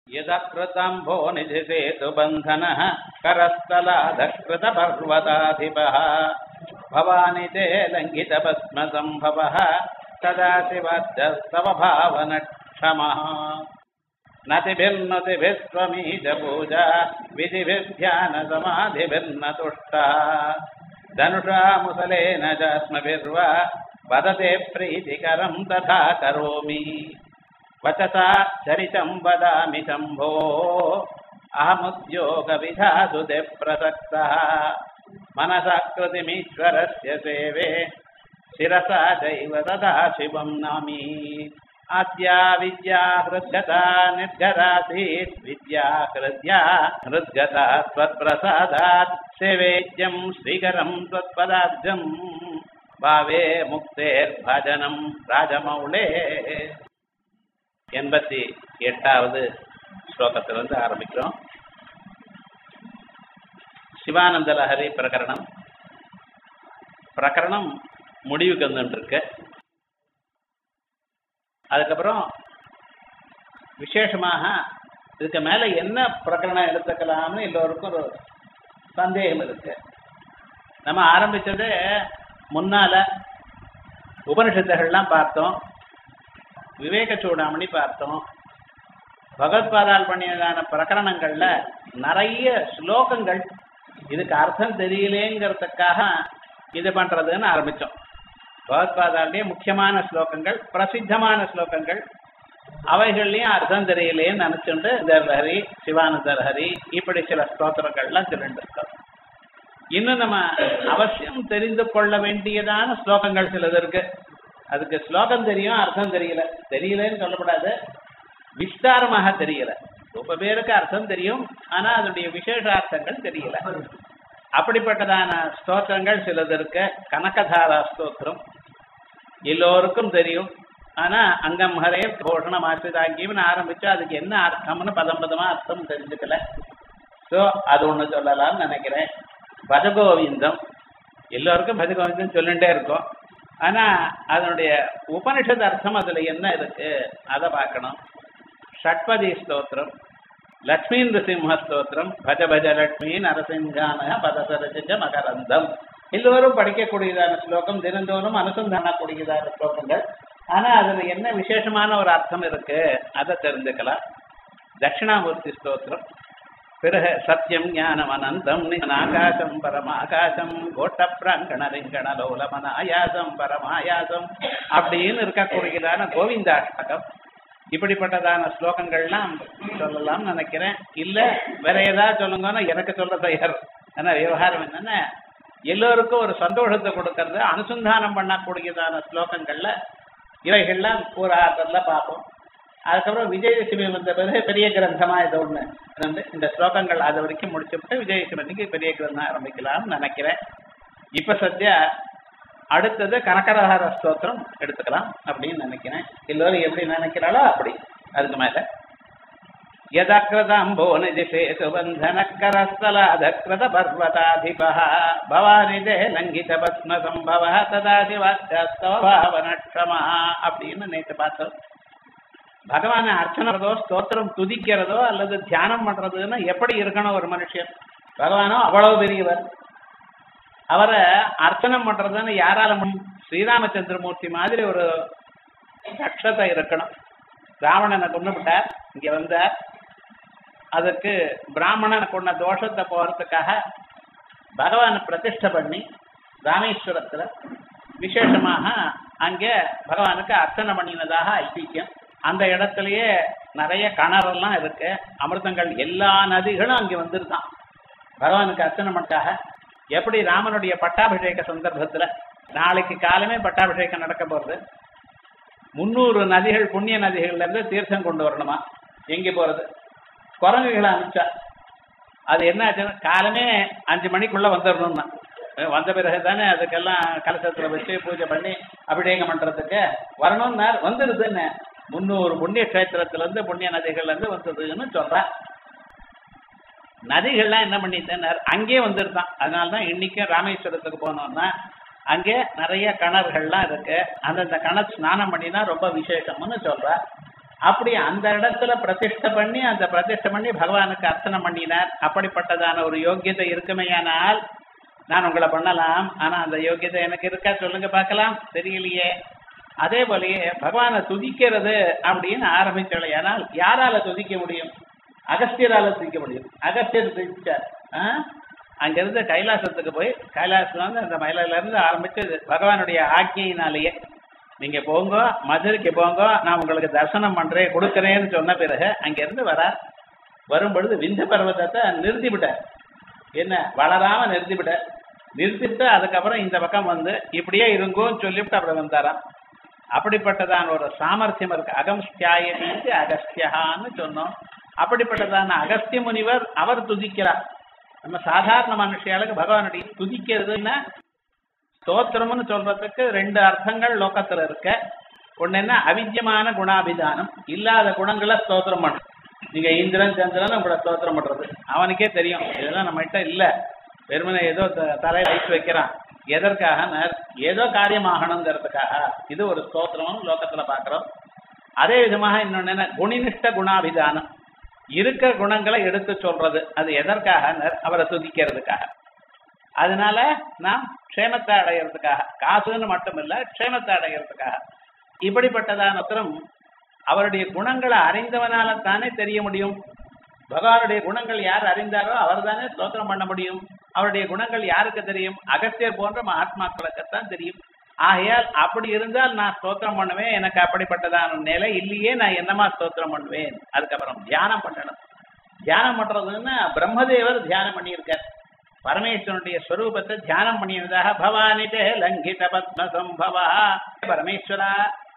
यदकृतम्भो निधिसेतु बन्धनः करस्थलाधकृतपर्वताधिपः भवानि ते लङ्घितभस्मसम्भवः तदा शिवद्यस्तव भावनक्षमः नतिभिर्नतिभिः स्वमीशपूजा विधिभिर्ध्यानसमाधिभिर्न तुष्टः धनुषा मुसलेन चास्मभिर्वा वदते प्रीतिकरं तथा करोमि वचसा चरितं वदामि शम्भो अहमुद्योगविधासु ते प्रसक्तः मनसा कृतिमीश्वरस्य सेवे शिरसा चैव तदा शिवं नामी आद्या विद्या हृद्गता निर्गरासीत् विद्या हृद्या हृद्गता त्वत्प्रसादात् सेवेद्यं श्रीकरं त्वत्पदाब्जम् भावे मुक्तेर्भजनं ராஜமௌளே எண்பத்தி எட்டாவது ஸ்லோகத்திலிருந்து ஆரம்பிக்கிறோம் சிவானந்த லஹரி பிரகரணம் பிரகரணம் முடிவுக்கு வந்துருக்கு அதுக்கப்புறம் விசேஷமாக இதுக்கு மேல என்ன பிரகரணம் எடுத்துக்கலாம்னு எல்லோருக்கும் ஒரு சந்தேகம் இருக்கு நம்ம ஆரம்பிச்சது முன்னால உபனிஷத்துகள்லாம் பார்த்தோம் விவேக சூடாமணி பார்த்தோம் பகவத்பாதால் பண்ணியதான பிரகரணங்கள்ல நிறைய ஸ்லோகங்கள் இதுக்கு அர்த்தம் தெரியலேங்கிறதுக்காக இது பண்றதுன்னு ஆரம்பிச்சோம் பகவத்பாதாலே முக்கியமான ஸ்லோகங்கள் பிரசித்தமான ஸ்லோகங்கள் அவைகள்லயும் அர்த்தம் தெரியலேன்னு நினைச்சுட்டு இந்த ஹரி சிவானந்தர் ஹரி இப்படி சில ஸ்தோத்திரங்கள்லாம் சொல்லிட்டு இருக்கோம் இன்னும் நம்ம அவசியம் தெரிந்து கொள்ள வேண்டியதான ஸ்லோகங்கள் சிலது இருக்கு அதுக்கு ஸ்லோகம் தெரியும் அர்த்தம் தெரியல தெரியலன்னு சொல்லப்படாது விஸ்தாரமாக தெரியல ரொம்ப பேருக்கு அர்த்தம் தெரியும் ஆனா அதனுடைய விசேஷார்த்தங்கள் தெரியல அப்படிப்பட்டதான ஸ்தோத்திரங்கள் சிலது இருக்கு கனகதாரா ஸ்தோத்திரம் எல்லோருக்கும் தெரியும் ஆனா அங்கம் ஹரே கோஷணம் ஆசிதாங்கியம்னு ஆரம்பிச்சா அதுக்கு என்ன அர்த்தம்னு பதம் பதமா அர்த்தம் தெரிஞ்சுக்கல ஸோ அது ஒண்ணு சொல்லலாம்னு நினைக்கிறேன் பஜகோவிந்தம் எல்லோருக்கும் பஜகோவிந்தம் சொல்லிட்டே இருக்கும் ஆனா அதனுடைய உபனிஷத் அர்த்தம் அதுல என்ன இருக்கு அதை பார்க்கணும் ஷட்பதி ஸ்தோத்திரம் லக்ஷ்மீ நிருசிம்ம ஸ்தோத்திரம் பஜ பஜ லக்ஷ்மி நரசிங்கான பதசரஜ மகரந்தம் எல்லோரும் படிக்கக்கூடியதான ஸ்லோகம் தினந்தோறும் அனுசந்தானக்கூடியதான ஸ்லோகங்கள் ஆனா அதுல என்ன விசேஷமான ஒரு அர்த்தம் இருக்கு அதை தெரிஞ்சுக்கலாம் தட்சிணாமூர்த்தி ஸ்தோத்திரம் பிறகு சத்தியம் ஞானம் அனந்தம் ஆகாசம் பரமாகாசம் கோட்ட பிராங்கண ரிங்கண லோலமன ஆயாசம் பரமாயாசம் அப்படின்னு இருக்கக்கூடியதான கோவிந்தாஷ்டகம் இப்படிப்பட்டதான ஸ்லோகங்கள்லாம் சொல்லலாம்னு நினைக்கிறேன் இல்ல வேற ஏதாவது சொல்லுங்கன்னா எனக்கு சொல்ல தயார் ஆனா விவகாரம் என்னன்னா எல்லோருக்கும் ஒரு சந்தோஷத்தை கொடுக்கறது அனுசந்தானம் பண்ணக்கூடியதான ஸ்லோகங்கள்ல இவைகள்லாம் ஒரு ஆத்தர்ல பார்ப்போம் அதுக்கப்புறம் விஜயதசமி வந்த பிறகு பெரிய கிரந்தமா இது ஒண்ணு வந்து இந்த ஸ்லோகங்கள் அது வரைக்கும் முடிச்சுட்டு விஜயதசமிக்கு பெரிய கிரந்தம் ஆரம்பிக்கலாம்னு நினைக்கிறேன் இப்ப சத்யா அடுத்தது கனகரஹர ஸ்தோத்திரம் எடுத்துக்கலாம் அப்படின்னு நினைக்கிறேன் எல்லோரும் எப்படி நினைக்கிறாளோ அப்படி அதுக்கு மேல यदकृतम्भो निजिषेतुबन्धनकरस्थलाधकृत पर्वताधिपः भवानिदे लङ्घितभस्मसम्भवः तदा சிவாஸ்தவபாவனக்ஷமः அப்படின்னு நேற்று பார்த்தோம் பகவானை அர்ச்சனை பண்றதோ ஸ்தோத்திரம் துதிக்கிறதோ அல்லது தியானம் பண்றதுன்னு எப்படி இருக்கணும் ஒரு மனுஷன் பகவானோ அவ்வளவு பெரியவர் அவரை அர்ச்சனை பண்றதுன்னு யாரால முடியும் ஸ்ரீராமச்சந்திரமூர்த்தி மாதிரி ஒரு கஷ்டத்தை இருக்கணும் ராவணனை கொண்டு விட்டார் இங்க வந்தார் அதுக்கு பிராமணனை கொண்ட தோஷத்தை போறதுக்காக பகவானை பிரதிஷ்டை பண்ணி ராமேஸ்வரத்துல விசேஷமாக அங்கே பகவானுக்கு அர்ச்சனை பண்ணினதாக ஐதீக்கியம் அந்த இடத்துலயே நிறைய கிணறெல்லாம் இருக்கு அமிர்தங்கள் எல்லா நதிகளும் அங்கே வந்துருதான் பகவானுக்கு அர்ச்சனை பண்ணாக எப்படி ராமனுடைய பட்டாபிஷேக சந்தர்ப்பத்துல நாளைக்கு காலமே பட்டாபிஷேகம் நடக்க போறது முன்னூறு நதிகள் புண்ணிய நதிகள்ல இருந்து தீர்த்தம் கொண்டு வரணுமா எங்க போறது குரங்குகளை அனுப்பிச்சா அது என்ன ஆச்சுன்னா காலமே அஞ்சு மணிக்குள்ள வந்துடணும்னா வந்த பிறகு தானே அதுக்கெல்லாம் கலசத்துல வச்சு பூஜை பண்ணி அபிஷேகம் பண்றதுக்கு வரணும்னா வந்துடுதுன்னு முன்னூறு புண்ணிய கஷேத்திரத்துல இருந்து புண்ணிய நதிகள்ல இருந்து வந்ததுன்னு சொல்றேன் நதிகள்லாம் என்ன பண்ணிட்டேன் அங்கேயே வந்துருதான் அதனாலதான் இன்னைக்கும் ராமேஸ்வரத்துக்கு போனோம்னா அங்கே நிறைய கிணறுகள்லாம் இருக்கு அந்தந்த கிணறு ஸ்நானம் பண்ணினா ரொம்ப விசேஷம்னு சொல்றா அப்படி அந்த இடத்துல பிரதிஷ்டை பண்ணி அந்த பிரதிஷ்டை பண்ணி பகவானுக்கு அர்ச்சனை பண்ணினார் அப்படிப்பட்டதான ஒரு யோக்கியதை இருக்குமேயானால் நான் உங்களை பண்ணலாம் ஆனா அந்த யோக்கியதை எனக்கு இருக்கா சொல்லுங்க பார்க்கலாம் தெரியலையே அதே போலயே பகவானை துதிக்கிறது அப்படின்னு ஆரம்பிச்சலையானால் யாரால துதிக்க முடியும் அகஸ்தியரால துதிக்க முடியும் அகஸ்தியர் துதிச்சார் ஆ? அங்கிருந்து கைலாசத்துக்கு போய் கைலாசத்துல வந்து அந்த மயிலில இருந்து ஆரம்பிச்சு பகவானுடைய ஆக்ஞையினாலேயே நீங்க போங்க மதுரைக்கு போங்க நான் உங்களுக்கு தரிசனம் பண்றேன் கொடுக்கறேன்னு சொன்ன பிறகு அங்கிருந்து வரார் வரும் பொழுது விந்த பர்வதத்தை நிறுத்தி விட்டார் என்ன வளராம நிறுத்தி விட்டார் நிறுத்திட்டு அதுக்கப்புறம் இந்த பக்கம் வந்து இப்படியே இருங்கோன்னு சொல்லிவிட்டு அப்புறம் வந்தாராம் அப்படிப்பட்டதான ஒரு சாமர்த்தியம் இருக்கு அகம்ஸ்தியாயதி அகஸ்தியகான்னு சொன்னோம் அப்படிப்பட்டதான அகஸ்திய முனிவர் அவர் துதிக்கிறார் நம்ம சாதாரண மனுஷியாளுக்கு பகவானுடைய துதிக்கிறதுன்னா ஸ்தோத்திரம்னு சொல்றதுக்கு ரெண்டு அர்த்தங்கள் லோகத்துல இருக்க ஒண்ணு என்ன அவித்தியமான குணாபிதானம் இல்லாத குணங்களை ஸ்தோத்திரம் பண்றது நீங்க இந்திரன் சந்திரன் உங்களை ஸ்தோத்திரம் பண்றது அவனுக்கே தெரியும் இதெல்லாம் நம்மகிட்ட இல்ல வெறுமனே ஏதோ த- தலையில ஐஸ் வைக்கிறான் எதற்காக ஏதோ காரியமாகணுங்கிறதுக்காக இது ஒரு ஸ்தோத்திரம் லோகத்துல பாக்குறோம் அதே விதமாக இன்னொன்னு என்ன குணினிஷ்ட குணாபிதானம் இருக்கிற குணங்களை எடுத்து சொல்றது அது எதற்காக அவரை துதிக்கிறதுக்காக அதனால நாம் க்ஷேமத்தை அடையிறதுக்காக காசுன்னு மட்டும் இல்ல க்ஷேமத்தை அடையிறதுக்காக இப்படிப்பட்டதான உத்தரம் அவருடைய குணங்களை அறிந்தவனால தானே தெரிய முடியும் பகவானுடைய குணங்கள் யார் அறிந்தாரோ அவர் தானே ஸ்தோத்திரம் பண்ண முடியும் அவருடைய குணங்கள் யாருக்கு தெரியும் அகத்தியர் போன்ற மகாத்மாக்களுக்குத்தான் தெரியும் ஆகையால் அப்படி இருந்தால் நான் ஸ்தோத்திரம் பண்ணுவேன் எனக்கு அப்படிப்பட்டதான நிலை இல்லையே நான் என்னமா ஸ்தோத்திரம் பண்ணுவேன் அதுக்கப்புறம் தியானம் பண்ணணும் தியானம் பண்றதுன்னா பிரம்மதேவர் தியானம் பண்ணியிருக்கார் பரமேஸ்வரனுடைய ஸ்வரூபத்தை தியானம் பண்ணியதாக பவானிட்டே லங்கித பத்ம சம்பவா பரமேஸ்வரா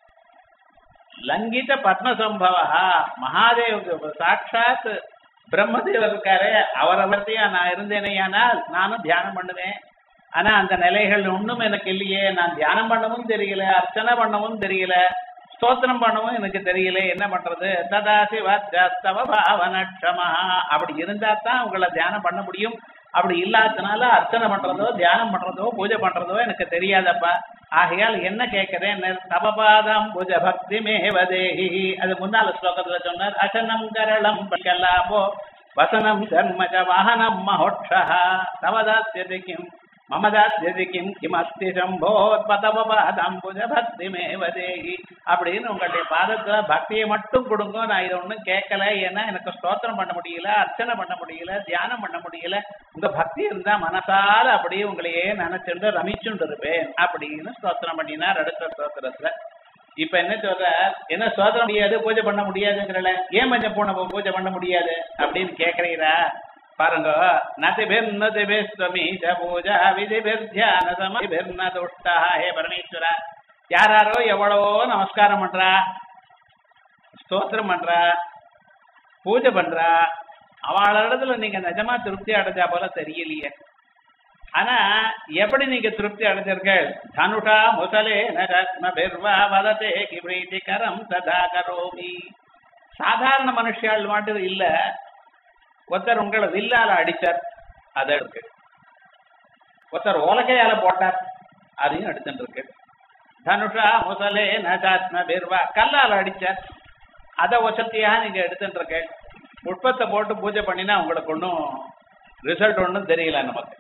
லங்கித பத்ம சம்பவா மகாதேவ சாட்சாத் பிரம்மதேவர் இருக்காரு அவரை பத்தியா நான் இருந்தேனேயானால் நானும் தியானம் பண்ணுவேன் ஆனா அந்த நிலைகள் ஒண்ணும் எனக்கு இல்லையே நான் தியானம் பண்ணவும் தெரியல அர்ச்சனை பண்ணவும் தெரியல ஸ்தோத்திரம் பண்ணவும் எனக்கு தெரியல என்ன பண்றது ததா சிவத்தவ பாவனக்ஷமா அப்படி இருந்தா தான் உங்களை தியானம் பண்ண முடியும் அப்படி இல்லாதனால அர்ச்சனை பண்றதோ தியானம் பண்றதோ பூஜை பண்றதோ எனக்கு தெரியாதப்பா ஆகையால் என்ன கேட்கிறேன் தபபாதம் புஜ பக்தி மேவதேஹி அது முன்னால ஸ்லோகத்துல சொன்னார் அசனம் கரளம் கல்லாபோ வசனம் கர்ம ச வாகனம் மகோட்சா தவதாஸ்யதி கிம் மமதாஸ்யதி கிம் கிம் அஸ்தி சம்போத்பதபாதம் புஜ பக்தி மேவதேகி அப்படின்னு உங்களுடைய பாதத்துல பக்தியை மட்டும் கொடுங்க நான் இதை ஒண்ணும் கேட்கல ஏன்னா எனக்கு ஸ்தோத்திரம் பண்ண முடியல அர்ச்சனை பண்ண முடியல தியானம் பண்ண முடியல உங்க பக்தி இருந்தா மனசால அப்படியே உங்களையே நினைச்சுண்டு ரமிச்சுண்டு இருப்பேன் அப்படின்னு ஸ்தோத்திரம் பண்ணினார் அடுத்த ஸ்தோத்திரத்துல இப்ப என்ன சொல்ற என்ன ஸ்தோத்திரம் முடியாது பூஜை பண்ண முடியாதுங்கிறல ஏன் மஞ்சள் பூனை பூஜை பண்ண முடியாது அப்படின்னு கேக்குறீரா பாருங்க நதிபிர் நதிபிர் ஸ்வமீச பூஜா விதிபிர் தியான சமதிபிர் ந துஷ்டா ஹே பரமேஸ்வரா யாராரோ எவ்வளவோ நமஸ்காரம் பண்றா ஸ்தோத்திரம் பண்றா பூஜை பண்றா அவளிடத்துல நீங்க நிஜமா திருப்தி அடைஞ்சா போல தெரியலையே ஆனா எப்படி நீங்க திருப்தி அடைஞ்சிருக்கீள் தனுஷா முசலே நரத்மபிர்வா வததே கிப்ரீதிகரம் ததா கரோமி சாதாரண மனுஷியாள் மட்டும் இல்ல ஒருத்தர் உங்களை வில்லால அடிச்சார் அது இருக்கு ஒருத்தர் உலகையால போட்டார் அதையும் எடுத்துட்டு இருக்கு தனுஷா முசலே நஜாத்ம பிர்வா கல்லால அடிச்சார் அதை வசதியாக நீங்க எடுத்துட்டு இருக்க புஷ்பத்தை போட்டு பூஜை பண்ணினா உங்களுக்கு ஒன்றும் ரிசல்ட் ஒன்றும் தெரியல நமக்கு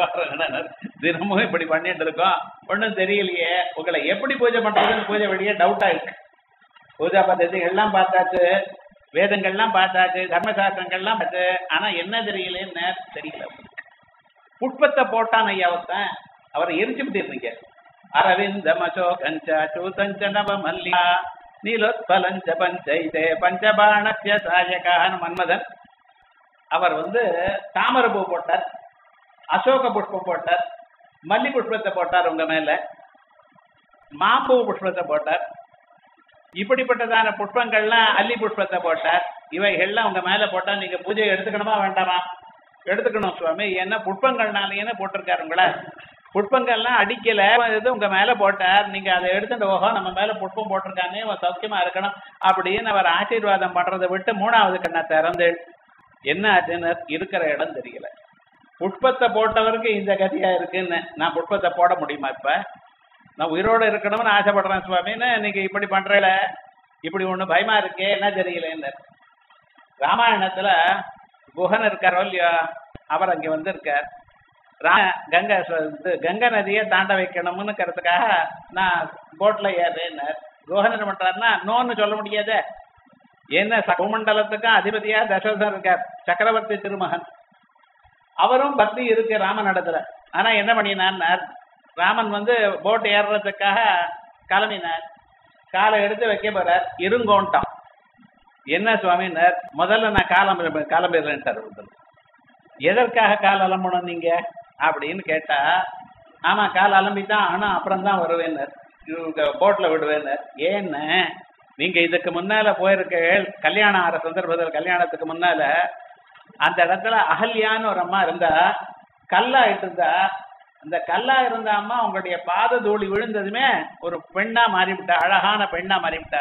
தினமும் இப்படி பண்ணிட்டு இருக்கோம் ஒன்றும் தெரியலையே உங்களை எப்படி பூஜை பண்றதுன்னு பூஜை வெளியே டவுட்டா இருக்கு பூஜா பద్ధதிகள்லாம் பார்த்தாச்சு வேதங்கள்லாம் பார்த்தாச்சு தர்மசாஸ்திரங்கள்லாம் பார்த்து ஆனா என்ன தெரியலன்னு தெரியல புஷ்பத்தை போட்டான் ஐயா ஒருத்தன் அவரை எரிச்சு விட்டுருந்தீங்க அரவிந்தம் அசோகஞ்ச சூதஞ்ச நவ மல்லிகா நீலோத்பலஞ்ச பஞ்சைதே பஞ்சபாணஸ்ய சாயகான மன்மதன் அவர் வந்து தாமரை பூ போட்டார் அசோக புஷ்பம் போட்டார் மல்லி புஷ்பத்தை போட்டார் உங்க மேல மாம்பூ புஷ்பத்தை போட்டார் இப்படிப்பட்டதான புஷ்பங்கள்லாம் அல்லி புஷ்பத்தை போட்டார் இவைகள்லாம் உங்க மேல போட்டா நீங்க பூஜை எடுத்துக்கணுமா வேண்டாமா எடுத்துக்கணும் சுவாமி ஏன்னா புஷ்பங்கள்னாலேயே போட்டிருக்காரு உங்களை புஷ்பங்கள்லாம் அடிக்கல இது உங்க மேல போட்டார் நீங்க அதை எடுத்துட்டு ஓஹோ நம்ம மேல புஷ்பம் போட்டிருக்காங்க இவன் சௌக்கியமா இருக்கணும் அப்படின்னு அவர் ஆசீர்வாதம் பண்றதை விட்டு மூணாவது கண்ணை திறந்து என்ன ஆச்சுன்னு இருக்கிற இடம் தெரியல புஷ்பத்தை போட்டவருக்கு இந்த கதியா இருக்குன்னு நான் புஷ்பத்தை போட முடியுமா இப்ப நான் உயிரோட இருக்கணும்னு ஆசைப்படுறேன் சுவாமின்னு நீங்க இப்படி பண்றல இப்படி ஒண்ணு பயமா இருக்கே என்ன தெரியலன்னு ராமாயணத்துல குஹன் இருக்காரோ இல்லையோ அவர் அங்க வந்திருக்கார் ரா- கங்கை ச- இது கங்கை நதியை தாண்ட வைக்கணும்னுக்கிறதுக்காக நான் போட்ல ஏறுறேன்னு குஹன் என்ன பண்றாருன்னா நோன்னு சொல்ல முடியாதே என்ன சகுமண்டலத்துக்கும் அதிபதியா தசரதன் இருக்கார் சக்கரவர்த்தி திருமகன் அவரும் பக்தி இருக்கு ராமன் இடத்துல ஆனா என்ன பண்ணினார் ராமன் வந்து போட் ஏறுறதுக்காக கிளம்பினார் காலை எடுத்து வைக்க போறார் இருங்கோன்ட்டான் என்ன சுவாமினார் முதல்ல நான் காலம் கிளம்பிடுறேன்ட்டார் ஒருத்தர். எதற்காக கால் அலம்பணும் நீங்க அப்படின்னு கேட்டா ஆமா கால் அலம்பித்தான் ஆனா அப்புறம் தான் வருவேன்னார் போட்ல விடுவேன்னார் ஏன்னு நீங்க இதுக்கு முன்னால போயிருக்க கல்யாணம் ஆற சந்தர்ப்பத்தில் கல்யாணத்துக்கு முன்னால அந்த இடத்துல அகல்யான்னு ஒரு அம்மா இருந்தா கல்லாயிட்டு இருந்தா அந்த கல்லா இருந்த அம்மா உங்களுடைய பாத தூளி விழுந்ததுமே ஒரு பெண்ணா மாறிவிட்டா அழகான பெண்ணா மாறிவிட்டா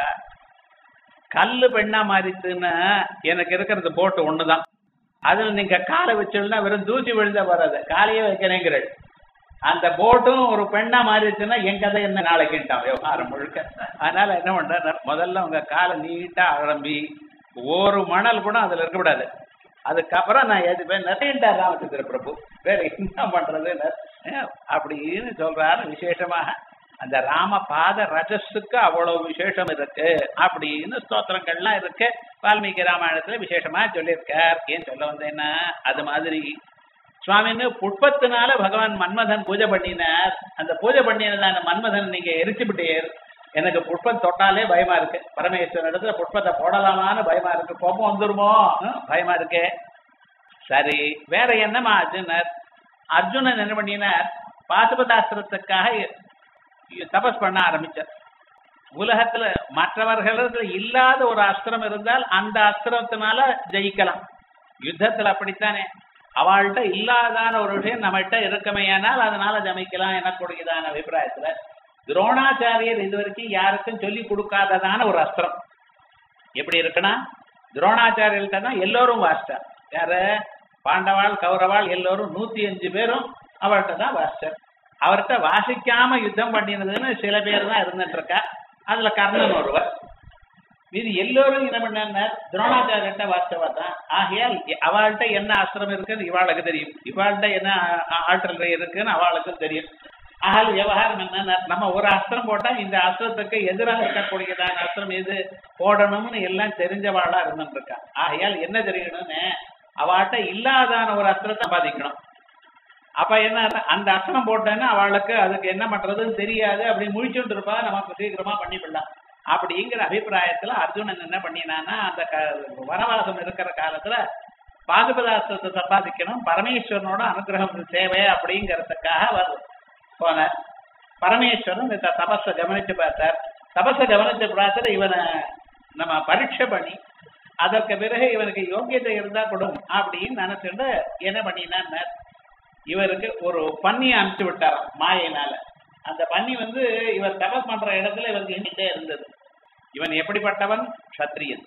கல்லு பெண்ணா மாறிச்சுன்னா எனக்கு இருக்கிறது போட்டு ஒண்ணுதான் அதுல நீங்க காலை வச்சுன்னா வெறும் தூசி விழுந்த வராது காலையே வைக்கிறேங்கிறள் அந்த போட்டும் ஒரு பெண்ணா மாறிடுச்சுன்னா என் கதை என்ன நாளைக்குட்டான் விவகாரம் முழுக்க அதனால என்ன பண்ற முதல்ல உங்க காலை நீட்டா ஆரம்பி ஒரு மணல் கூட அதுல இருக்கக்கூடாது அதுக்கப்புறம் நான் எதுப்பேன் நிறையட்டார் ராமச்சந்திர பிரபு வேற என்ன பண்றது அஹ் அப்படின்னு சொல்றாரு விசேஷமாக அந்த ராம பாத ரஜஸுக்கு அவ்வளவு விசேஷம் இருக்கு அப்படின்னு ஸ்தோத்திரங்கள்லாம் இருக்கு வால்மீகி ராமாயணத்துல விசேஷமா சொல்லியிருக்கார் ஏன் சொல்ல வந்தேன்னா அது மாதிரி சுவாமின்னு புஷ்பத்தினால பகவான் மன்மதன் பூஜை பண்ணினார் அந்த பூஜை பண்ணினதான மன்மதன் நீங்க எரிச்சுவிட்டீர் எனக்கு புஷ்பம் தொட்டாலே பயமா இருக்கு பரமேஸ்வரன் இடத்துல புஷ்பத்தை போடலாமான்னு பயமா இருக்கு கோபம் வந்துருமோ ஹம், பயமா இருக்கு சரி வேற என்னமா அர்ஜுனர் அர்ஜுனன் என்ன பண்ணினார் பாசுபதாஸ்திரத்துக்காக இ- தபஸ் பண்ண ஆரம்பிச்சார் உலகத்துல மற்றவர்களிடத்துல இல்லாத ஒரு அஸ்திரம் இருந்தால் அந்த அஸ்திரத்தினால ஜெயிக்கலாம் யுத்தத்துல அப்படித்தானே அவள்கிட்ட இல்லாதான ஒரு விஷயம் நம்மகிட்ட இருக்கமையானால் அதனால ஜமிக்கலாம் எனக்கூடியதான அபிப்பிராயத்துல துரோணாச்சாரியர் இது வரைக்கும் யாருக்கும் சொல்லி கொடுக்காததான ஒரு அஸ்திரம் எப்படி இருக்குன்னா துரோணாச்சாரியர்கிட்ட தான் எல்லோரும் வாசிட்டார் யாரு பாண்டவாள் கௌரவாள் எல்லோரும் நூத்தி அஞ்சு பேரும் அவர்கிட்ட தான் வாசிச்சார் அவர்கிட்ட வாசிக்காம யுத்தம் பண்ணினதுன்னு சில பேர் தான் இருந்துட்டு இருக்கா அதுல கர்ணன் ஒருவர் இது எல்லோரும் என்ன பண்ணார் துரோணாச்சாரியர்கிட்ட வாசிச்சவா தான் ஆகையால் அவள்கிட்ட என்ன அஸ்திரம் இருக்குன்னு இவாளுக்கு தெரியும் இவாள்கிட்ட என்ன ஆ- ஆற்றல் இருக்குன்னு அவளுக்கும் தெரியும் ஆகல் விவகாரம் என்ன நம்ம ஒரு அஸ்திரம் போட்டா இந்த அஸ்திரத்துக்கு எதிராக இருக்கக்கூடியதான அஸ்திரம் எது போடணும்னு எல்லாம் தெரிஞ்சவாளா இருந்துட்டு இருக்கா ஆகையால் என்ன தெரியணும்னு அவள்கிட்ட இல்லாதான ஒரு அஸ்திரத்தை பாதிக்கணும் அப்ப என்ன அந்த அஸ்திரம் போட்டேன்னா அவளுக்கு அதுக்கு என்ன பண்றதுன்னு தெரியாது அப்படி முழிச்சுட்டு இருப்பா நமக்கு சீக்கிரமா பண்ணிவிடலாம் அப்படிங்கிற அபிப்பிராயத்துல அர்ஜுனன் என்ன பண்ணினான்னா அந்த க- வனவாசம் இருக்கிற காலத்துல பாதுபதாஸ்திரத்தை சம்பாதிக்கணும் பரமேஸ்வரனோட அனுகிரகம் தேவை அப்படிங்கிறதுக்காக அவர் போனார் பரமேஸ்வரன் இந்த தபஸை கவனிச்சு பார்த்தார் தபஸை கவனிச்ச பார்த்தார் இவனை நம்ம பரீட்சை பண்ணி அதற்கு பிறகு இவனுக்கு யோக்கியத்தை இருந்தா கொடும் அப்படின்னு நினைச்சுட்டு என்ன பண்ணினான்னு இவருக்கு ஒரு பன்னியை அனுப்பிச்சு விட்டாராம் மாயினால அந்த பன்னி வந்து இவர் தபஸ் பண்ற இடத்துல இவருக்கு எண்ணிட்டே இருந்தது இவன் எப்படிப்பட்டவன் க்ஷத்ரியன்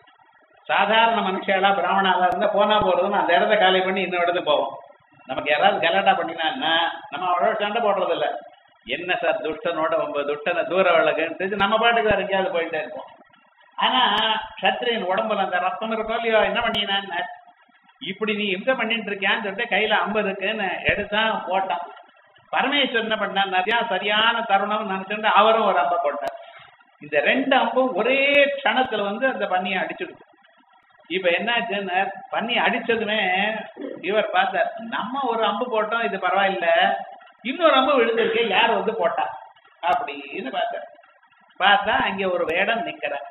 சாதாரண மனுஷாலா பிராமணாலா இருந்தா போனா போறதுன்னு அந்த இடத்த காலி பண்ணி இன்னும் இடத்துக்கு போவோம் நமக்கு யாராவது கலாட்டா பண்ணினான்னா நம்ம அவ்வளோ சண்டை போடுறது இல்ல என்ன சார் துஷ்டனோட ஒன்பது துஷ்டனை தூர விளக்குன்னு நம்ம பாட்டுக்கு வேற எங்கேயாவது போயிட்டே இருப்போம் ஆனா க்ஷத்ரியன் உடம்புல அந்த ரத்தம் இருக்கோ இல்லையோ என்ன பண்ணினான்னு இப்படி நீ இம்சை பண்ணிட்டு இருக்கியான்னு சொல்லிட்டு கையில அம்பு இருக்குன்னு எடுத்தான் போட்டான் பரமேஸ்வரன் என்ன பண்ணார் நிறைய சரியான தருணம் நினைச்சுட்டு அவரும் ஒரு அம்பை போட்டார் இந்த ரெண்டு அம்பும் ஒரே க்ஷணத்துல வந்து அந்த பன்னியை அடிச்சுடுச்சு இப்ப என்னாச்சுன்னு பன்னி அடிச்சதுமே இவர் பார்த்தார் நம்ம ஒரு அம்பு போட்டோம் இது பரவாயில்ல இன்னொரு அம்பு விழுந்திருக்கு யார் வந்து போட்டா அப்படின்னு பார்த்தார் பார்த்தா அங்க ஒரு வேடம் நிக்கிறார்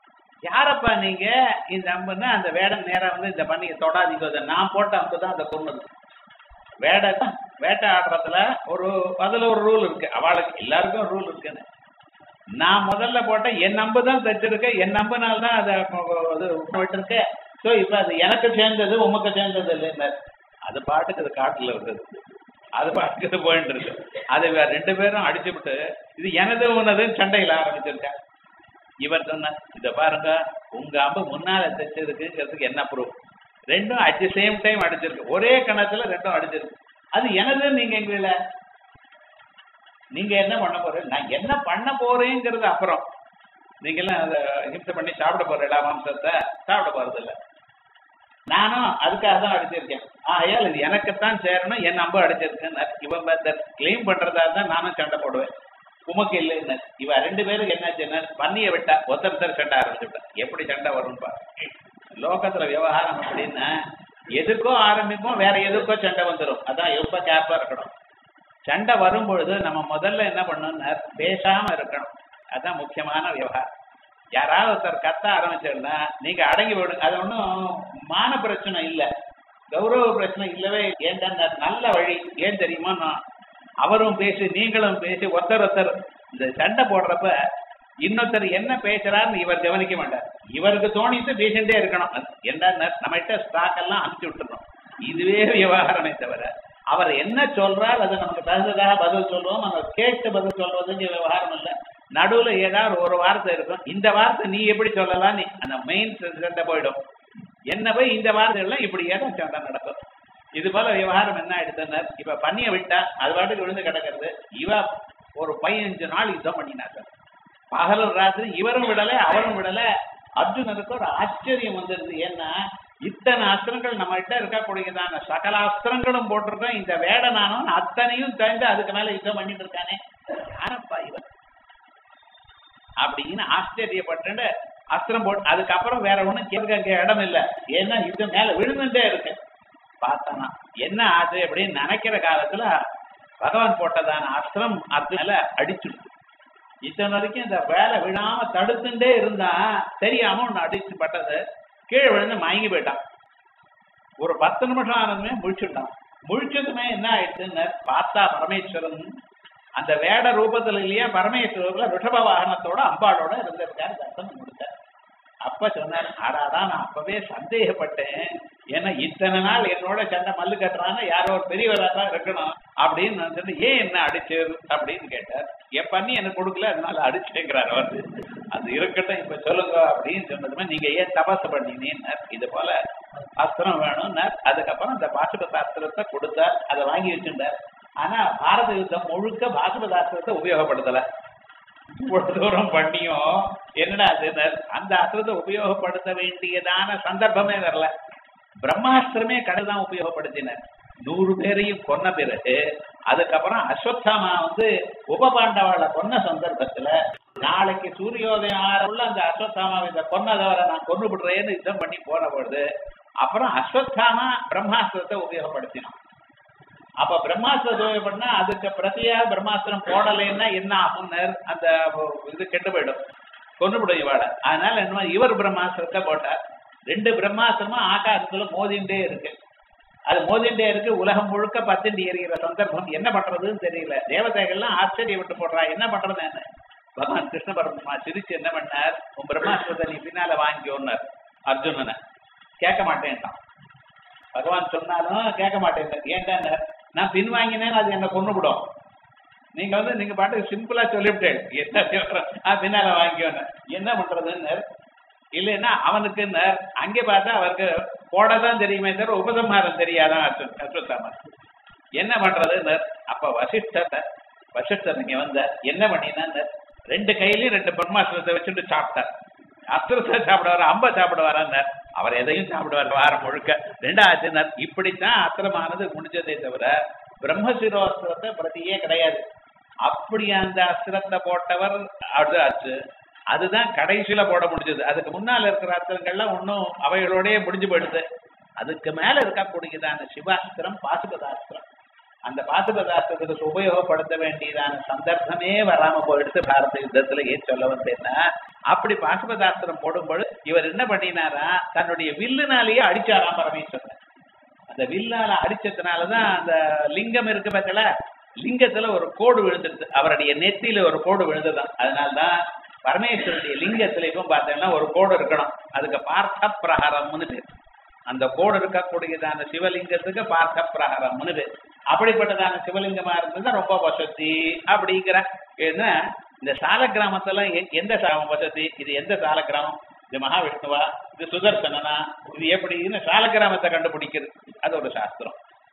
யாரப்பா நீங்க இந்த அம்புன்னா அந்த வேடம் நேரா வந்து இந்த பண்ணியை தொடாதீங்க இதை நான் போட்ட அம்பு தான் அதை கொண்டது வேட வேட்டையாடுறதுல ஒரு அதுல ஒரு ரூல் இருக்கு அவளுக்கு எல்லாருக்கும் ரூல் இருக்குன்னு நான் முதல்ல போட்டேன் என் நம்பு தான் தைச்சிருக்கேன் என் நம்புனால தான் அதை இது விட்டுருக்கேன் ஸோ இப்போ அது எனக்கு சேர்ந்தது உமக்கு சேர்ந்தது இல்லைன்னு அது பாட்டுக்கு அது காட்டுல இருக்குது அது பாட்டுக்கு இது போயிட்டு இருக்கு அது வேற ரெண்டு பேரும் அடிச்சு விட்டு இது எனது உனதுன்னு சண்டையில் ஆரம்பிச்சிருக்கேன் இவர் சொன்னார் இதை பாருங்க உங்க அம்பு முன்னால தைச்சிருக்குங்கிறதுக்கு என்ன ப்ரூஃப் ரெண்டும் அட் தி சேம் டைம் அடிச்சிருக்கு ஒரே கணத்துல ரெண்டும் அடிச்சிருக்கு அது எனதுன்னு நீங்க எங்கள நீங்க என்ன பண்ண போறீங்க நான் என்ன பண்ண போறேங்கிறது அப்புறம் நீங்கெல்லாம் அதை ஹிம்சை பண்ணி சாப்பிட போறீங்களா மாம்சத்தை சாப்பிட போறது இல்ல நானும் அதுக்காக தான் அடிச்சிருக்கேன் ஆகையால் இது எனக்குத்தான் சேரணும் என் நம்ப அடிச்சிருக்கேன் இவன் கிளைம் பண்றதா தான் நானும் சண்டை போடுவேன் உமக்கு இல்லைன்னு இவ ரெண்டு பேருக்கு என்னாச்சுன்னா பண்ணிய விட்டா ஒருத்தர் சண்டை ஆரம்பிச்சுட்டா எப்படி சண்டை வரும்னு பாரு லோகத்துல விவகாரம் அப்படின்னா எதுக்கோ ஆரம்பிப்போம் வேற எதுக்கோ சண்டை வந்துடும் அதான் எப்ப கேப்பா இருக்கணும் சண்டை வரும் பொழுது நம்ம முதல்ல என்ன பண்ணணும்னா பேசாம இருக்கணும் அதான் முக்கியமான விவகாரம் யாராவது ஒருத்தர் கத்த ஆரம்பிச்சிருந்தா நீங்க அடங்கி விடுங்க அது ஒன்றும் மான பிரச்சனை இல்லை கௌரவ பிரச்சனை இல்லவே ஏன்டா நல்ல வழி ஏன் தெரியுமா நான் அவரும் பேசி நீங்களும் பேசி ஒருத்தர் ஒருத்தர் இந்த சண்டை போடுறப்ப இன்னொருத்தர் என்ன பேசுறாருன்னு இவர் கவனிக்க மாட்டார் இவருக்கு தோணிட்டு பேசிட்டே இருக்கணும் என்ன நம்மகிட்ட ஸ்டாக் எல்லாம் அனுப்பிச்சு விட்டுறோம் இதுவே விவகாரமே தவிர அவர் என்ன சொல்றார் அது நமக்கு தகுந்ததாக பதில் சொல்லுவோம் நம்ம கேட்டு பதில் சொல்றதுங்க விவகாரம் இல்லை நடுவுல ஏதாவது ஒரு வார்த்தை இருக்கும் இந்த வார்த்தை நீ எப்படி சொல்லலாம் நீ அந்த மெயின் சண்டை போயிடும் என்ன போய் இந்த வார்த்தைகள்லாம் இப்படி ஏதாவது சண்டை நடக்கும் இது போல விவகாரம் என்ன ஆயிடுதுன்னு இப்ப பண்ணிய விட்டா அது பாட்டுக்கு விழுந்து கிடக்கிறது இவ ஒரு பதினஞ்சு நாள் யுத்தம் பண்ணினாங்க பகலும் ராத்திரி இவரும் விடல அவரும் விடல அர்ஜுனருக்கு ஒரு ஆச்சரியம் வந்துருது ஏன்னா இத்தனை அஸ்திரங்கள் நம்ம கிட்ட இருக்கக்கூடியதான சகல அஸ்திரங்களும் போட்டிருக்கோம் இந்த வேடனானவன் அத்தனையும் தெரிந்து அதுக்கு மேல யுத்தம் பண்ணிட்டு இருக்கானே யாரப்பா இவன் அப்படின்னு ஆச்சரியப்பட்டு அஸ்திரம் போட்டு அதுக்கப்புறம் வேற ஒண்ணும் கேட்க இடம் இல்லை ஏன்னா யுத்தம் மேல விழுந்துட்டே இருக்கு பார்த்தானா என்ன ஆச்சு அப்படின்னு நினைக்கிற காலத்துல பகவான் போட்டதான அஸ்திரம் அது மேல அடிச்சுடுது இத்தனை வரைக்கும் இந்த வேலை விழாம தடுத்துட்டே இருந்தா தெரியாம ஒண்ணு அடிச்சு பட்டது கீழே விழுந்து மயங்கி போயிட்டான் ஒரு பத்து நிமிஷம் ஆனதுமே முழிச்சுட்டான் முழிச்சதுமே என்ன ஆயிடுச்சுன்னு பார்த்தா பரமேஸ்வரன் அந்த வேட ரூபத்துல இல்லையா பரமேஸ்வரர்ல ரிஷப வாகனத்தோட அம்பாளோட இருந்திருக்காரு தர்சனம் கொடுத்தார் அப்ப சொன்னார் ஆடாதான் நான் அப்பவே சந்தேகப்பட்டேன் ஏன்னா இத்தனை நாள் என்னோட சண்டை மல்லு கட்டுறான்னு யாரோ ஒரு பெரியவரா தான் இருக்கணும் அப்படின்னு நான் சொன்னேன் ஏன் என்ன அடிச்சது அப்படின்னு கேட்டார் என் பண்ணி எனக்கு கொடுக்கல அதனால அடிச்சேங்கிறார் அவர் அது இருக்கட்டும் இப்ப சொல்லுங்க அப்படின்னு சொன்னதுமே நீங்க ஏன் தபசு பண்ணீங்கன்னார் இது போல அஸ்திரம் வேணும்னார் அதுக்கப்புறம் அந்த பாசுபத அஸ்திரத்தை கொடுத்தார் அதை வாங்கி வச்சுட்டார் ஆனா பாரத யுத்தம் முழுக்க பாசுபத அஸ்திரத்தை உபயோகப்படுத்தல இவ்வளவு தூரம் பண்ணியும் என்னடா அது அந்த அஸ்திரத்தை உபயோகப்படுத்த வேண்டியதான சந்தர்ப்பமே வரல பிரம்மாஸ்திரமே கடை தான் உபயோகப்படுத்தினர் நூறு பேரையும் கொன்ன பிறகு அதுக்கப்புறம் அஸ்வத்தாமா வந்து உபபாண்டவாளை கொன்ன சந்தர்ப்பத்துல நாளைக்கு சூரியோதயம் ஆறுள்ள அந்த அஸ்வத்தாமாவை இதை கொன்னதவரை நான் கொண்டு விடுறேன்னு யுத்தம் பண்ணி போன பொழுது அப்புறம் அஸ்வத்தாமா பிரம்மாஸ்திரத்தை உபயோகப்படுத்தினான் அப்ப பிரம்மாஸ்திரம் உபயோகப்படினா அதுக்கு பிரதியா பிரம்மாஸ்திரம் போடலைன்னா என்ன ஆகும்னு அந்த இது கெட்டு போயிடும் கொண்டுவிடும் இவாள அதனால என்ன இவர் பிரம்மாஸ்திரத்தை போட்டார் ரெண்டு பிரம்மாஸ்திரமும் ஆகாசத்துல மோதிண்டே இருக்கு அது மோதிண்டே இருக்கு உலகம் முழுக்க பத்திண்டி எறிகிற சந்தர்ப்பம் என்ன பண்றதுன்னு தெரியல தேவதைகள்லாம் ஆச்சரியப்பட்டு போடுறா என்ன பண்றது என்ன பகவான் கிருஷ்ண பரமா சிரிச்சு என்ன பண்ணார் உன் பிரம்மாஸ்திரத்தை நீ பின்னால வாங்கியோன்னார் அர்ஜுனனை கேட்க மாட்டேன்ட்டான் பகவான் சொன்னாலும் கேட்க மாட்டேன் ஏன்டா நான் பின் வாங்கினேன் அது என்ன கொண்டுவிடும் நீங்க வந்து நீங்க பாட்டு சிம்பிளா சொல்லிவிட்டேன் என்ன விவரம் பின்னால வாங்கியோன்னு என்ன பண்றதுன்னு இல்லைன்னா அவனுக்கு அங்கே பார்த்தா அவருக்கு போடதான் தெரியுமே தவிர உபசம்ஹாரம் தெரியாதான் அஸ்வத்தாமன் என்ன பண்றதுன்னு அப்ப வசிஷ்டர் வசிஷ்டர் இங்க வந்த என்ன பண்ணினா ரெண்டு கையிலயும் ரெண்டு பிரம்மாஸ்திரத்தை வச்சுட்டு சாப்பிட்டார் அஸ்திரத்தை சாப்பிடுவார் அம்ப சாப்பிடுவாரான்னார் அவர் எதையும் சாப்பிடுவார் வாரம் முழுக்க ரெண்டாவது இப்படித்தான் அஸ்திரமானது முடிஞ்சதே தவிர பிரம்மசிரோஸ்திரத்தை பிரதியே கிடையாது அப்படி அந்த அஸ்திரத்தை போட்டவர் அது ஆச்சு அதுதான் கடைசியில போட முடிஞ்சது அதுக்கு முன்னால இருக்கிற அஸ்திரங்கள்லாம் ஒன்றும் அவைகளோடய முடிஞ்சு போயிடுது அதுக்கு மேல இருக்கக்கூடியதான சிவாஸ்திரம் பாசுபதாஸ்திரம் அந்த பாசுபதாஸ்திரத்துக்கு உபயோகப்படுத்த வேண்டியதான சந்தர்ப்பமே வராம போயிடுது பாரத யுத்தத்துல ஏன் சொல்ல வந்தேன்னா அப்படி பாசுபதாஸ்திரம் போடும்போது இவர் என்ன பண்ணினாரா தன்னுடைய வில்லுனாலேயே அடிச்சாராம் பரமேஸ்வரன் அந்த வில்லால அடிச்சதுனாலதான் அந்த லிங்கம் இருக்கு பார்த்தல லிங்கத்துல ஒரு கோடு விழுந்துருது அவருடைய நெத்தியில ஒரு கோடு விழுந்துதான் அதனால்தான் பரமேஸ்வருடைய லிங்கத்துல இப்போ பார்த்தீங்கன்னா ஒரு கோடு இருக்கணும் அதுக்கு பார்த்த பிரகாரம்னு பேர் அந்த கோடு இருக்கக்கூடியதான சிவலிங்கத்துக்கு பார்த்த பிரகாரம்னு பேர் அப்படிப்பட்டதான சிவலிங்கமா இருந்தது ரொம்ப வசதி அப்படிங்கிற ஏன்னா இந்த சால கிராமத்துல எந்த சாமம் வசதி இது எந்த சால கிராமம் இது மகாவிஷ்ணுவா இது சுதர்சனனா இது எப்படின்னு சால கிராமத்தை கண்டுபிடிக்கிறது அது ஒரு சாஸ்திரம்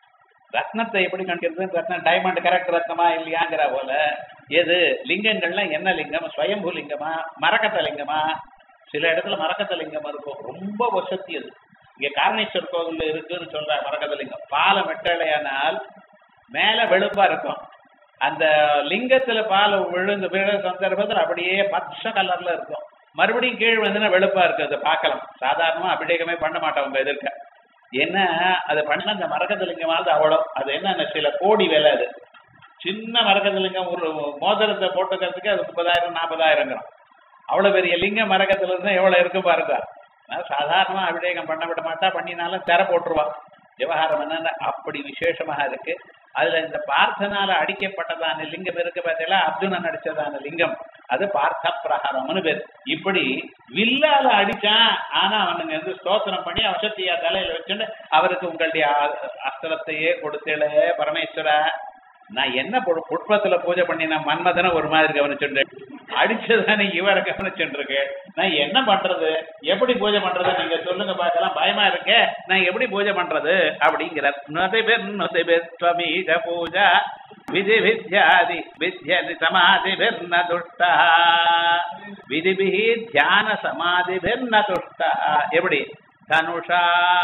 ரத்னத்தை எப்படி கணிக்கிறது ரத்னம் டைமண்ட் கரெக்ட் ரத்னமா இல்லையாங்கிற போல எது லிங்கங்கள்லாம் என்ன லிங்கம் ஸ்வயம்பு லிங்கமா மரக்கத்த லிங்கமா சில இடத்துல மரக்கத்த லிங்கம் இருக்கும் ரொம்ப வசதி அது இங்க காரணேஸ்வர் கோவில்ல இருக்குன்னு சொல்ற மரக்கத்த லிங்கம் பாலம் வெட்டலையானால் மேல வெளுப்பா இருக்கும் அந்த லிங்கத்துல பால் விழுந்து விழ சந்தர்ப்பத்தில் அப்படியே பச்சை கலர்ல இருக்கும் மறுபடியும் கீழ் வந்துன்னா வெளுப்பா இருக்கு அதை பார்க்கலாம் சாதாரணமா அபிஷேகமே பண்ண மாட்டோம் உங்க எதிர்க்க ஏன்னா அது பண்ண அந்த மரகதலிங்கமானது அவ்வளோ அது என்ன சில கோடி விலை அது சின்ன மரகதலிங்கம் ஒரு மோதிரத்தை போட்டுக்கிறதுக்கு அது முப்பதாயிரம் நாற்பதாயிரங்கிறோம் அவ்வளவு பெரிய லிங்க மரகத்துல இருந்தா எவ்வளவு இருக்கும் பாருங்க நான் சாதாரணமா அபிஷேகம் பண்ண விட மாட்டா பண்ணினாலும் திற போட்டுருவா விவகாரம் என்னன்னா அப்படி விசேஷமாக இருக்கு அதுல இந்த பார்த்தனால அடிக்கப்பட்டதான லிங்கம் இருக்கு பார்த்தீங்களா அர்ஜுனன் அடிச்சதான லிங்கம் அது பார்த்த பிரகாரம்னு பேர் இப்படி வில்லால அடிச்சான் ஆனா அவனுங்க வந்து ஸ்தோத்திரம் பண்ணி அவசத்தியா தலையில வச்சுட்டு அவருக்கு உங்களுடைய அ- அஸ்திரத்தையே கொடுத்தேளே பரமேஸ்வரா நான் என்ன பு- புஷ்பத்துல பூஜை பண்ணின மன்மதனை ஒரு மாதிரி கவனிச்சுட்டேன் அடிச்சதானே இவரை கவனிச்சுட்டு நான் என்ன பண்றது எப்படி பூஜை பண்றது நீங்க சொல்லுங்க பார்க்கலாம் பயமா இருக்கே நான் எப்படி பூஜை பண்றது அப்படிங்கிற நொதிபிர் நொதிபிர் ஸ்வமீக பூஜா விதி வித்யாதி வித்யதி சமாதிபிர் ந துஷ்டா விதிபிஹி தியான சமாதிபிர் ந துஷ்டா எப்படி தனுஷா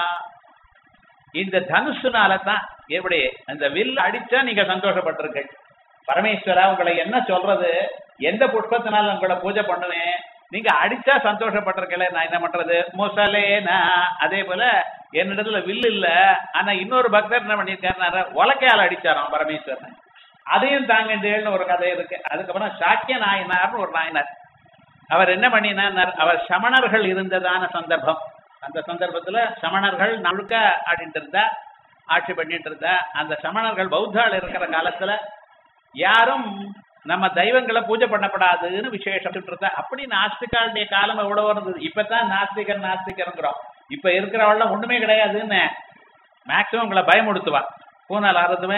இந்த தனுஷுனால தான் எப்படி அந்த வில் அடிச்சா நீங்க சந்தோஷப்பட்டிருக்கீங்க பரமேஸ்வரா உங்களை என்ன சொல்றது எந்த புஷ்பத்தினால உங்களை பூஜை பண்ணுவேன் நீங்க அடிச்சா சந்தோஷப்பட்டிருக்கல நான் என்ன பண்றது முசலேனா அதே போல என்னிடத்துல வில் இல்ல ஆனா இன்னொரு பக்தர் என்ன பண்ணிருக்காரு உலக்கையால் அடிச்சாராம் பரமேஸ்வரன் அதையும் தாங்கண்டேன்னு ஒரு கதை இருக்கு அதுக்கப்புறம் சாக்கிய நாயனார்னு ஒரு நாயனார் அவர் என்ன பண்ணினார் அவர் சமணர்கள் இருந்ததான சந்தர்ப்பம் அந்த சந்தர்ப்பத்துல சமணர்கள் நழுக்க ஆடிட்டு இருந்தா ஆட்சி பண்ணிட்டு இருந்தா அந்த சமணர்கள் பௌத்தாள் இருக்கிற காலத்துல யாரும் நம்ம தெய்வங்களை பூஜை பண்ணப்படாதுன்னு விசேஷம் இருந்தா அப்படி நாஸ்திகாளுடைய காலம் எவ்வளவு இருந்தது இப்பதான் நாஸ்திகர் நாஸ்திகருங்கிறோம் இப்ப இருக்கிறவள்லாம் ஒண்ணுமே கிடையாதுன்னு மேக்சிமம் உங்களை பயமுடுத்துவா பூனால் அறுத்துமே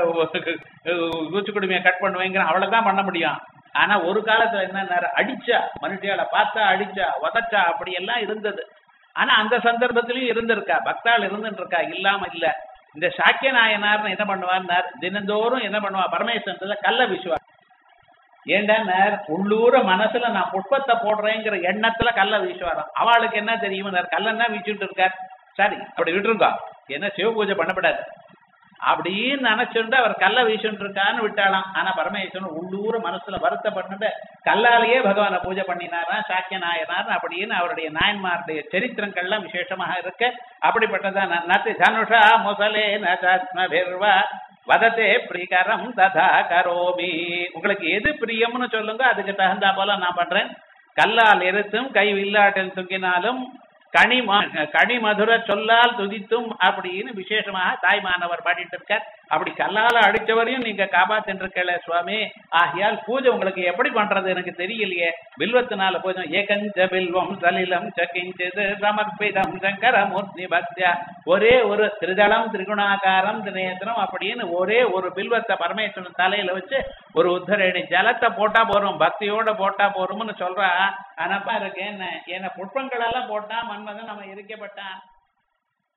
குச்சிக்குடுமையை கட் பண்ணுவேங்கிற அவளை தான் பண்ண முடியும் ஆனா ஒரு காலத்துல என்ன அடிச்சா மனுஷியால பார்த்தா அடிச்சா உதச்சா அப்படி எல்லாம் இருந்தது ஆனா அந்த சந்தர்ப்பத்திலயும் இருந்திருக்கா பக்தாள் இருந்துட்டு இருக்கா இல்லாம இல்ல இந்த சாக்கிய நாயனார்னு என்ன பண்ணுவார்னார் தினந்தோறும் என்ன பண்ணுவா பரமேஸ்வரத்துல கல்ல வீசுவார் ஏண்டான்னார் உள்ளூர மனசுல நான் புஷ்பத்தை போடுறேங்கிற எண்ணத்துல கல்ல வீசுவாராம் அவளுக்கு என்ன தெரியுமன்னார் கல்லன்னா வீச்சுட்டு இருக்கார் சரி அப்படி விட்டுருங்க என்ன சிவ பூஜை பண்ணப்படாது அப்படின்னு நினைச்சுட்டு அவர் கல்ல வீசுட்டு இருக்கான்னு விட்டாளாம் ஆனா பரமேஸ்வரன் உள்ளூர மனசுல வருத்தப்பட்டு கல்லாலேயே பகவானை பூஜை பண்ணினாரா சாக்கிய நாயனார் அப்படின்னு அவருடைய நாயன்மாருடைய சரித்திரங்கள்லாம் விசேஷமாக இருக்கு அப்படிப்பட்டதான் நத்தி தனுஷா முசலே நஸ்மபிர்வா வதத்தே பிரிகரம் ததா கரோமி உங்களுக்கு எது பிரியம்னு சொல்லுங்க அதுக்கு தகுந்தா போல நான் பண்றேன் கல்லால் எரித்தும் கை வில்லாட்டில் துங்கினாலும் கனி ம- கனி மதுர சொல்லால் துதித்தும் அப்படின்னு விசேஷமாக தாய்மானவர் பாடிட்டு இருக்கார் அப்படி கல்லால அடிச்சவரையும் நீங்க காப்பாத்தின்றிருக்கல சுவாமி ஆகையால் பூஜை உங்களுக்கு எப்படி பண்றது எனக்கு தெரியலையே பில்வத்தினால பூஜை ஏகஞ்ச பில்வம் சலிலம் சகிஞ்சது சமர்ப்பிதம் சங்கரமூர்த்தி பக்தியா ஒரே ஒரு திரிதளம் திரிகுணாகாரம் தினேத்திரம் அப்படின்னு ஒரே ஒரு பில்வத்தை பரமேஸ்வரன் தலையில வச்சு ஒரு உத்தரணி ஜலத்தை போட்டா போறோம் பக்தியோட போட்டா போறோம்னு சொல்றா ஆனா பாருங்க என்ன என்ன புஷ்பங்கள் எல்லாம் போட்டா மன்மதன் நம்ம இருக்கப்பட்டான்